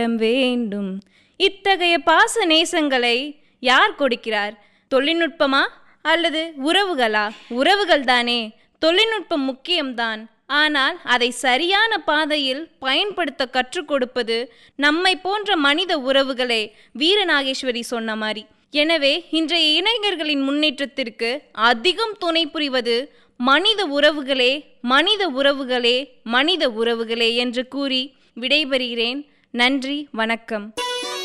வேண்டும் இத்தகைய பாச நேசங்களை யார் கொடுக்கிறார் தொழில்நுட்பமா அல்லது உறவுகளா உறவுகள் தானே தொழில்நுட்பம் முக்கியம்தான் ஆனால் அதை சரியான பாதையில் பயன்படுத்த கற்றுக் கொடுப்பது நம்மை போன்ற மனித உறவுகளே வீரநாகேஸ்வரி சொன்ன மாதிரி எனவே இன்றைய இளைஞர்களின் முன்னேற்றத்திற்கு அதிகம் துணை புரிவது மனித உறவுகளே மனித உறவுகளே மனித உறவுகளே என்று கூறி விடைபெறுகிறேன் நன்றி வணக்கம்